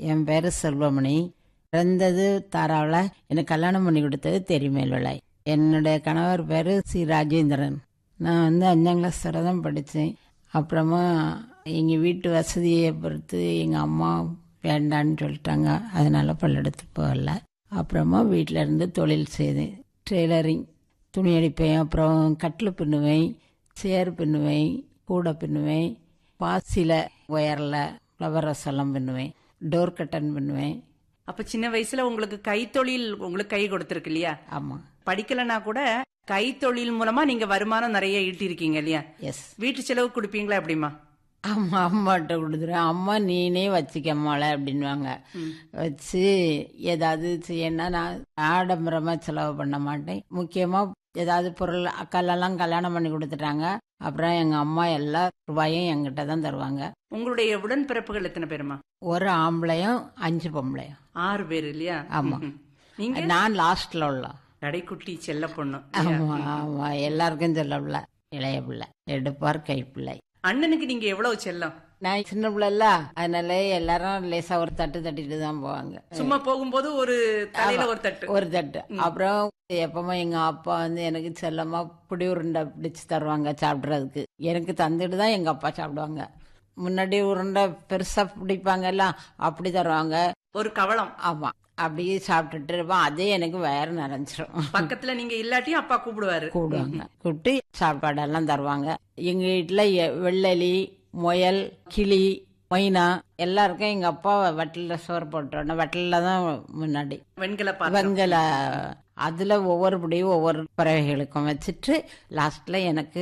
என் பேரு செல்வமணி பிறந்தது தாராவில் எனக்கு கல்யாணம் பண்ணி கொடுத்தது தெரிமேல்விளை என்னுடைய கணவர் பேரு சி ராஜேந்திரன் நான் வந்து அஞ்சாம் கிளாஸ் வரை தான் படித்தேன் அப்புறமா எங்கள் வீட்டு வசதியை பொறுத்து எங்கள் அம்மா வேண்டான்னு சொல்லிட்டாங்க அதனால பல்லெடுத்து போகல அப்புறமா வீட்டில் இருந்து தொழில் செய்தேன் டெய்லரிங் துணி அடிப்பேன் அப்புறம் கட்டில் பின்னுவேன் சேர் பின்னுவேன் கூடை பின்னுவேன் பாசியில் ஒயரில் ஃப்ளவர் எல்லாம் பின்னுவேன் டோர் கட்டன் பின்னுவேன் அப்ப சின்ன வயசுல உங்களுக்கு கைத்தொழில் உங்களுக்கு கை கொடுத்திருக்கு இல்லையா ஆமாம் படிக்கலனா கூட கைத்தொழில் மூலமா நீங்க வருமானம் நிறைய ஈட்டிருக்கீங்க இல்லையா எஸ் வீட்டு செலவு கொடுப்பீங்களா எப்படிமா அம்மா அம்மாட்ட கொடுத்துருவேன் அம்மா நீனே வச்சுக்கம்மால அப்படின்வாங்க வச்சு ஏதாவது செய்யணும்னா நான் ஆடம்பரமா செலவு பண்ண மாட்டேன் முக்கியமா ஏதாவது பொருள் அக்காலெல்லாம் கல்யாணம் பண்ணி கொடுத்துட்டாங்க அப்புறம் எங்க அம்மா எல்லா ரூபாயும் என்கிட்ட தான் தருவாங்க உங்களுடைய உடன்பிறப்புகள் எத்தனை பேருமா ஒரு ஆம்பளையும் அஞ்சு பொம்பளையும் ஆறு பேர் இல்லையா ஆமா. ம்ஹும். நீங்க நான் லாஸ்ட்ல உள்ள கடைக்குட்டி செல்ல பொண்ணு ஆமா ஆமா எல்லாருக்கும் சொல்ல பிள்ளை இளைய பிள்ளை எடுப்பார் கைப்பிள்ளை அண்ணனுக்கு நீங்க எவ்வளவு செல்லம் நான் சின்ன பிள்ளைல அதனால எல்லாரும் லேசா ஒரு தட்டு தட்டிட்டு தான் போவாங்க சும்மா போகும்போது ஒரு தலையில ஒரு தட்டு ஒரு தட்டு அப்புறம் எப்பவுமே எங்க அப்பா வந்து எனக்கு செல்லமா புடி உருண்டை பிடிச்சு தருவாங்க சாப்பிடுறதுக்கு எனக்கு தந்துட்டு தான் எங்க அப்பா சாப்பிடுவாங்க முன்னாடி உருண்டை பெருசா பிடிப்பாங்கல்ல அப்படி தருவாங்க ஒரு கவளம் ஆமா அப்படியே சாப்பிட்டுட்டு இருப்போம் அதே எனக்கு வயிறு நிறைஞ்சிரும் பக்கத்துல நீங்க இல்லாட்டியும் அப்பா கூப்பிடுவாரு கூப்பிடுவாங்க கூப்பிட்டு சாப்பாடெல்லாம் தருவாங்க எங்க வீட்டுல எ- வெள்ளலி முயல் கிளி மைனா எல்லாருக்கும் எங்க அப்பா வட்டில சோறு போட்டோன்னா வட்டில தான் முன்னாடி வெண்கல பாத்திரம் வெங்கல அதுல ஒவ்வொரு படியும் ஒவ்வொரு பறவைகளுக்கும் வச்சுட்டு லாஸ்ட்ல எனக்கு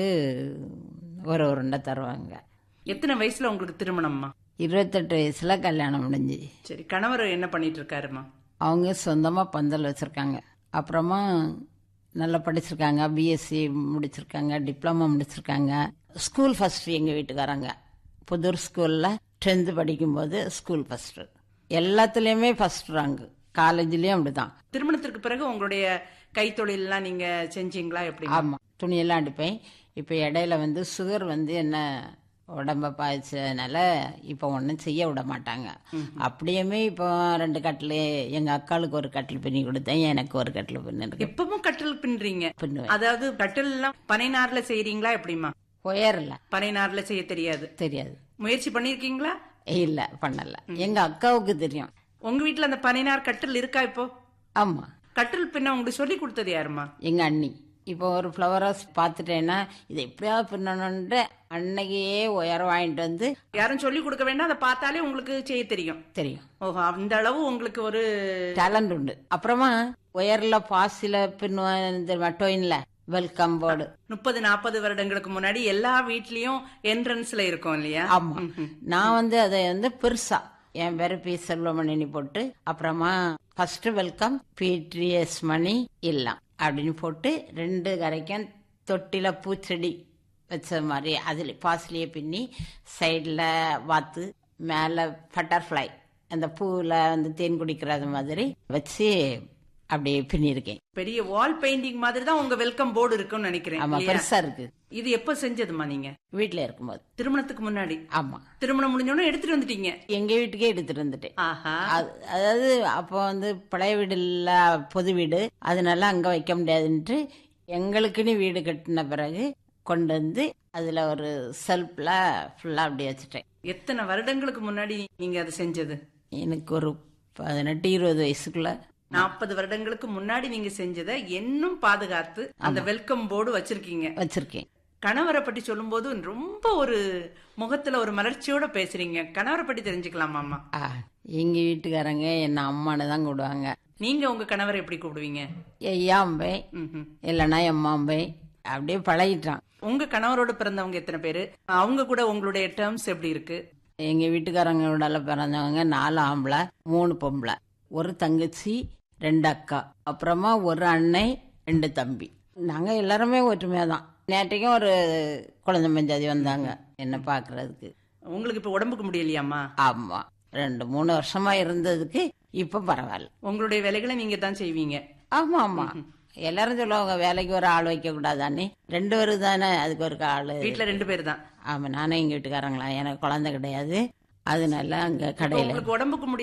ஒரு உருண்டை தருவாங்க எத்தனை வயசுல உங்களுக்கு திருமணம்மா இருபத்தெட்டு வயசுல கல்யாணம் முடிஞ்சு சரி கணவர் என்ன பண்ணிட்டு இருக்காருமா அவங்க சொந்தமா பந்தல் வச்சிருக்காங்க அப்புறமா நல்லா படிச்சிருக்காங்க பிஎஸ்சி முடிச்சிருக்காங்க டிப்ளமா முடிச்சிருக்காங்க ஸ்கூல் ஃபர்ஸ்ட் எங்க வீட்டுக்காரங்க புதூர் ஸ்கூல்ல டென்த்து படிக்கும்போது ஸ்கூல் ஃபர்ஸ்ட் எல்லாத்துலயுமே ஃபர்ஸ்ட் ரேங்க் காலேஜ்லயும் அப்படிதான் திருமணத்திற்கு பிறகு உங்களுடைய கைத்தொழில் எல்லாம் நீங்க செஞ்சீங்களா எப்படி ஆமா துணியெல்லாம் அடிப்பேன் இப்ப இடையில வந்து சுகர் வந்து என்ன உடம்ப பாய்ச்சதுனால இப்ப ஒன்றும் செய்ய விட மாட்டாங்க அப்படியுமே இப்போ ரெண்டு கட்டில் எங்க அக்காளுக்கு ஒரு கட்டில் பின்னி கொடுத்தேன் எனக்கு ஒரு கட்டில் பின்னி இருக்கு எப்பவும் கட்டில் பின்னுறீங்க பின்னுவேன் அதாவது கட்டில் எல்லாம் பனைநார்ல செய்றீங்களா எப்படிமா உயரல பனைநார்ல செய்ய தெரியாது தெரியாது முயற்சி பண்ணிருக்கீங்களா இல்ல பண்ணல எங்க அக்காவுக்கு தெரியும் உங்க வீட்டுல அந்த பனைநார் கட்டில் இருக்கா இப்போ ஆமா கட்டில் பின்ன உங்களுக்கு சொல்லி கொடுத்தது யாருமா எங்க அண்ணி இப்போ ஒரு ஃப்ளவரஸ் பார்த்துட்டேன்னா இதை எப்படியாவது பின்னணுன்ட்டு அன்னைக்கே உயரம் வாங்கிட்டு வந்து யாரும் சொல்லி கொடுக்க வேண்டாம் அதை பார்த்தாலே உங்களுக்கு செய்ய தெரியும் தெரியும் ஓஹோ அந்த அளவு உங்களுக்கு ஒரு டேலண்ட் உண்டு அப்புறமா உயர்ல பாசில பின்னுவேன் இந்த மட்டோயின்ல வெல்கம் போர்டு முப்பது நாற்பது வருடங்களுக்கு முன்னாடி எல்லா வீட்லயும் என்ட்ரன்ஸ்ல இருக்கும் இல்லையா ஆமா நான் வந்து அதை வந்து பெருசா என் பேரு பி செல்வமணி போட்டு அப்புறமா ஃபர்ஸ்ட் வெல்கம் பிடிஎஸ் மணி இல்லம் அப்படின்னு போட்டு ரெண்டு கரைக்கும் தொட்டில பூச்செடி வச்ச மாதிரி அதுல பாசிலேயே பின்னி சைடில் வாத்து மேலே பட்டர்ஃப்ளை அந்த பூவில் வந்து தேன் குடிக்கிறது மாதிரி வச்சு அப்படியே பின்னிருக்கேன் பெரிய வால் பெயிண்டிங் மாதிரி தான் உங்க வெல்கம் போர்டு இருக்கும்னு நினைக்கிறேன் ஆமா இல்லையா? பெருசா இருக்கு இது எப்ப செஞ்சதுமா நீங்க வீட்டில் இருக்கும்போது திருமணத்துக்கு முன்னாடி ஆமா திருமணம் முடிஞ்சோடனே எடுத்துட்டு வந்துட்டீங்க எங்க வீட்டுக்கே எடுத்துட்டு வந்துட்டேன் ஆஹா அது- அதாவது அப்போ வந்து பழைய வீடு இல்ல பொது வீடு அதனால அங்க வைக்க முடியாதுன்ட்டு எங்களுக்குன்னு வீடு கட்டின பிறகு கொண்டு வந்து அதுல ஒரு செல்ஃப்ல ஃபுல்லா அப்படி வச்சுட்டேன் எத்தனை வருடங்களுக்கு முன்னாடி நீங்க அதை செஞ்சது எனக்கு ஒரு பதினெட்டு இருபது வயசுக்குள்ள நாற்பது வருடங்களுக்கு முன்னாடி நீங்க செஞ்சதை இன்னும் பாதுகாத்து அந்த வெல்கம் போர்டு வச்சிருக்கீங்க வச்சிருக்கேன் கணவரை பற்றி சொல்லும்போது ரொம்ப ஒரு முகத்துல ஒரு மலர்ச்சியோட பேசுறீங்க கணவரை பற்றி தெரிஞ்சுக்கலாமாமா ஆ, எங்க வீட்டுக்காரங்க என்ன அம்மானு தான் கூடுவாங்க நீங்க உங்க கணவரை எப்படி கூப்பிடுவீங்க ஐயாம்பே ம்ஹும். இல்லைன்னா எம்மாம்பே அப்படியே பழகிட்டான் உங்க கணவரோட பிறந்தவங்க எத்தனை பேரு அவங்க கூட உங்களுடைய டேர்ம்ஸ் எப்படி இருக்கு எங்க வீட்டுக்காரங்களோட பிறந்தவங்க நாலு ஆம்பளை மூணு பொம்பளை ஒரு தங்கச்சி ரெண்டு அக்கா அப்புறமா ஒரு அண்ணன் ரெண்டு தம்பி நாங்க எல்லாருமே ஒற்றுமையா தான் நேற்றைக்கும் ஒரு குழந்தை மஞ்சாதி வந்தாங்க என்ன பாக்குறதுக்கு உங்களுக்கு இப்ப உடம்புக்கு முடியலையாமா ஆமா ரெண்டு மூணு வருஷமா இருந்ததுக்கு இப்ப பரவாயில்ல உங்களுடைய வேலைகளை நீங்க தான் செய்வீங்க ஆமா ஆமா எல்லாரும் சொல்லுவாங்க வேலைக்கு ஒரு ஆள் வைக்க கூடாதானே ரெண்டு பேருக்கு தானே அதுக்கு ஒரு ஆளு வீட்டுல ரெண்டு பேர் தான் ஆமா நானும் எங்க வீட்டுக்காரங்களா எனக்கு குழந்தை கிடையாது அதனால அங்க கடையில உங்களுக்கு உடம்புக்கு முடி